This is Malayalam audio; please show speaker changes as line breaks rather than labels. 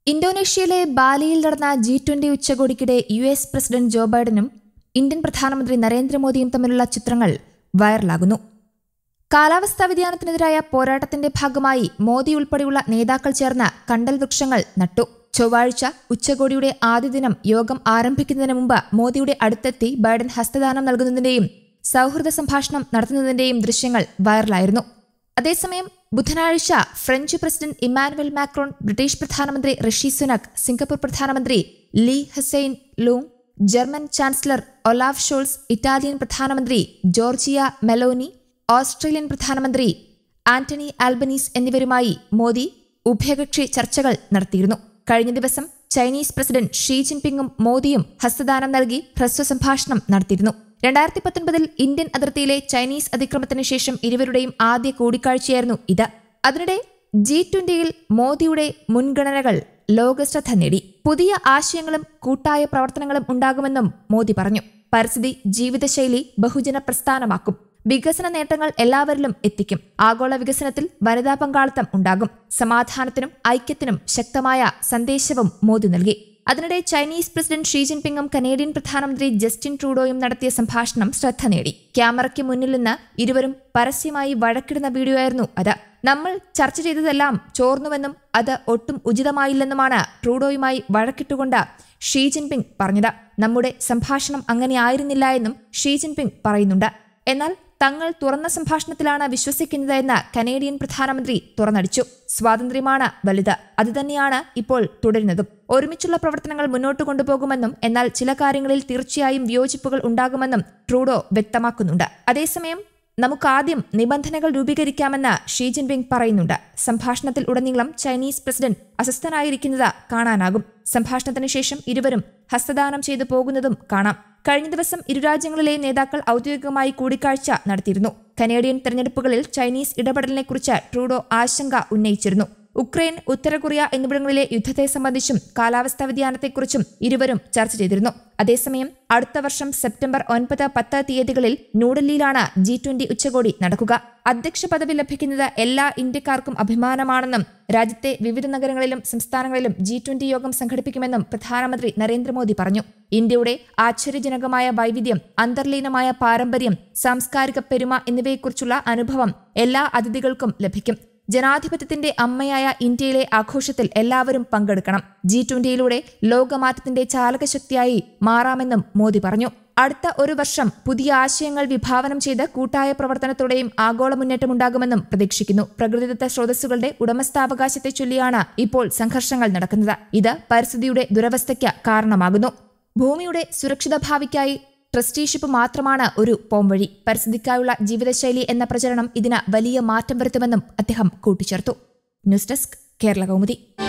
ഇന്തോനേഷ്യയിലെ ബാലിയിൽ നടന്ന ജി ട്വന്റി ഉച്ചകോടിക്കിടെ യു എസ് പ്രസിഡന്റ് ജോ ബൈഡനും ഇന്ത്യൻ പ്രധാനമന്ത്രി നരേന്ദ്രമോദിയും തമ്മിലുള്ള ചിത്രങ്ങൾ വൈറലാകുന്നു കാലാവസ്ഥാ വ്യതിയാനത്തിനെതിരായ പോരാട്ടത്തിന്റെ ഭാഗമായി മോദി ഉൾപ്പെടെയുള്ള നേതാക്കൾ ചേർന്ന് കണ്ടൽ വൃക്ഷങ്ങൾ നട്ടു ചൊവ്വാഴ്ച ഉച്ചകോടിയുടെ ആദ്യ ദിനം യോഗം ആരംഭിക്കുന്നതിന് മുമ്പ് മോദിയുടെ അടുത്തെത്തി ബൈഡൻ ഹസ്തദാനം നൽകുന്നതിന്റെയും സൗഹൃദ സംഭാഷണം നടത്തുന്നതിന്റെയും ദൃശ്യങ്ങൾ വൈറലായിരുന്നു അതേസമയം ബുധനാഴ്ച French president Emmanuel Macron British പ്രധാനമന്ത്രി ഋഷി സുനക് സിംഗപ്പൂർ പ്രധാനമന്ത്രി Lee Hsien Loong German chancellor Olaf Scholz Italian പ്രധാനമന്ത്രി ജോർജിയ മെലോനി ഓസ്ട്രേലിയൻ പ്രധാനമന്ത്രി ആന്റണി ആൽബനീസ് എന്നിവരുമായി മോദി ഉഭയകക്ഷി ചർച്ചകൾ നടത്തിയിരുന്നു കഴിഞ്ഞ ദിവസം ചൈനീസ് പ്രസിഡന്റ് ഷീ ജിൻപിങ്ങും മോദിയും ഹസ്തദാനം നൽകി ഹ്രസ്വ സംഭാഷണം നടത്തിയിരുന്നു രണ്ടായിരത്തി പത്തൊൻപതിൽ ഇന്ത്യൻ അതിർത്തിയിലെ ചൈനീസ് അതിക്രമത്തിന് ശേഷം ഇരുവരുടെയും ആദ്യ കൂടിക്കാഴ്ചയായിരുന്നു ഇത് അതിനിടെ ജി ട്വന്റിയിൽ മോദിയുടെ മുൻഗണനകൾ ലോകശ്രദ്ധ നേടി പുതിയ ആശയങ്ങളും കൂട്ടായ പ്രവർത്തനങ്ങളും ഉണ്ടാകുമെന്നും മോദി പറഞ്ഞു പരിസ്ഥിതി ജീവിതശൈലി ബഹുജന പ്രസ്ഥാനമാക്കും വികസന നേട്ടങ്ങൾ എല്ലാവരിലും എത്തിക്കും ആഗോള വികസനത്തിൽ വനിതാ പങ്കാളിത്തം ഉണ്ടാകും സമാധാനത്തിനും ഐക്യത്തിനും ശക്തമായ സന്ദേശവും മോദി നൽകി അതിനിടെ ചൈനീസ് പ്രസിഡന്റ് ഷീ ജിൻപിങ്ങും കനേഡിയൻ പ്രധാനമന്ത്രി ജസ്റ്റിൻ ട്രൂഡോയും നടത്തിയ സംഭാഷണം ശ്രദ്ധ നേടി ക്യാമറയ്ക്ക് മുന്നിൽ നിന്ന് ഇരുവരും പരസ്യമായി വഴക്കിടുന്ന വീഡിയോയായിരുന്നു അത് നമ്മൾ ചർച്ച ചെയ്തതെല്ലാം ചോർന്നുവെന്നും അത് ഒട്ടും ഉചിതമായില്ലെന്നുമാണ് ട്രൂഡോയുമായി വഴക്കിട്ടുകൊണ്ട് ഷീ ജിൻപിങ് പറഞ്ഞത് നമ്മുടെ സംഭാഷണം അങ്ങനെ ആയിരുന്നില്ല എന്നും ഷീ ജിൻപിങ് പറയുന്നുണ്ട് എന്നാൽ തങ്ങൾ തുറന്ന സംഭാഷണത്തിലാണ് വിശ്വസിക്കുന്നതെന്ന് കനേഡിയൻ പ്രധാനമന്ത്രി തുറന്നടിച്ചു സ്വാതന്ത്ര്യമാണ് വലുത് അതുതന്നെയാണ് ഇപ്പോൾ തുടരുന്നതും ഒരുമിച്ചുള്ള പ്രവർത്തനങ്ങൾ മുന്നോട്ട് കൊണ്ടുപോകുമെന്നും എന്നാൽ ചില കാര്യങ്ങളിൽ തീർച്ചയായും വിയോജിപ്പുകൾ ഉണ്ടാകുമെന്നും ട്രൂഡോ വ്യക്തമാക്കുന്നുണ്ട് അതേസമയം നമുക്കാദ്യം നിബന്ധനകൾ രൂപീകരിക്കാമെന്ന് ഷീ ജിൻപിങ് പറയുന്നുണ്ട് സംഭാഷണത്തിൽ ഉടനീളം ചൈനീസ് പ്രസിഡന്റ് അസ്വസ്ഥനായിരിക്കുന്നത് കാണാനാകും സംഭാഷണത്തിന് ശേഷം ഇരുവരും ഹസ്തദാനം ചെയ്തു പോകുന്നതും കാണാം കഴിഞ്ഞ ദിവസം ഇരു രാജ്യങ്ങളിലെ നേതാക്കൾ ഔദ്യോഗികമായി കൂടിക്കാഴ്ച നടത്തിയിരുന്നു കനേഡിയൻ തെരഞ്ഞെടുപ്പുകളിൽ ചൈനീസ് ഇടപെടലിനെക്കുറിച്ച് ട്രൂഡോ ആശങ്ക ഉന്നയിച്ചിരുന്നു ഉക്രൈൻ ഉത്തര കൊറിയ എന്നിവിടങ്ങളിലെ യുദ്ധത്തെ സംബന്ധിച്ചും കാലാവസ്ഥാ വ്യതിയാനത്തെക്കുറിച്ചും ഇരുവരും ചർച്ച ചെയ്തിരുന്നു അതേസമയം അടുത്ത വർഷം സെപ്റ്റംബർ ഒൻപത് പത്ത് തീയതികളിൽ ന്യൂഡൽഹിയിലാണ് ജി ട്വന്റി ഉച്ചകോടി നടക്കുക അധ്യക്ഷ പദവി ലഭിക്കുന്നത് എല്ലാ ഇന്ത്യക്കാർക്കും അഭിമാനമാണെന്നും രാജ്യത്തെ വിവിധ നഗരങ്ങളിലും സംസ്ഥാനങ്ങളിലും ജി ട്വന്റി യോഗം സംഘടിപ്പിക്കുമെന്നും പ്രധാനമന്ത്രി നരേന്ദ്രമോദി പറഞ്ഞു ഇന്ത്യയുടെ ആശ്ചര്യജനകമായ വൈവിധ്യം അന്തർലീനമായ പാരമ്പര്യം സാംസ്കാരിക പെരുമ എന്നിവയെക്കുറിച്ചുള്ള അനുഭവം എല്ലാ അതിഥികൾക്കും ലഭിക്കും ജനാധിപത്യത്തിന്റെ അമ്മയായ ഇന്ത്യയിലെ ആഘോഷത്തിൽ എല്ലാവരും പങ്കെടുക്കണം ജി ട്വന്റിയിലൂടെ ലോകമാറ്റത്തിന്റെ ചാലകശക്തിയായി മാറാമെന്നും മോദി പറഞ്ഞു അടുത്ത ഒരു വർഷം പുതിയ ആശയങ്ങൾ വിഭാവനം ചെയ്ത് കൂട്ടായ പ്രവർത്തനത്തോടെയും ആഗോള മുന്നേറ്റമുണ്ടാകുമെന്നും പ്രതീക്ഷിക്കുന്നു പ്രകൃതിദത്ത സ്രോതസ്സുകളുടെ ഉടമസ്ഥാവകാശത്തെ ചൊല്ലിയാണ് ഇപ്പോൾ സംഘർഷങ്ങൾ നടക്കുന്നത് ഇത് പരിസ്ഥിതിയുടെ ദുരവസ്ഥയ്ക്ക് കാരണമാകുന്നു ഭൂമിയുടെ സുരക്ഷിത ഭാവിക്കായി ട്രസ്റ്റിഷിപ്പ് മാത്രമാണ് ഒരു പോംവഴി പരിസ്ഥിതിക്കായുള്ള ജീവിതശൈലി എന്ന പ്രചരണം ഇതിന് വലിയ മാറ്റം വരുത്തുമെന്നും അദ്ദേഹം കൂട്ടിച്ചേർത്തു ന്യൂസ് ഡെസ്ക് കേരള കൗമുദി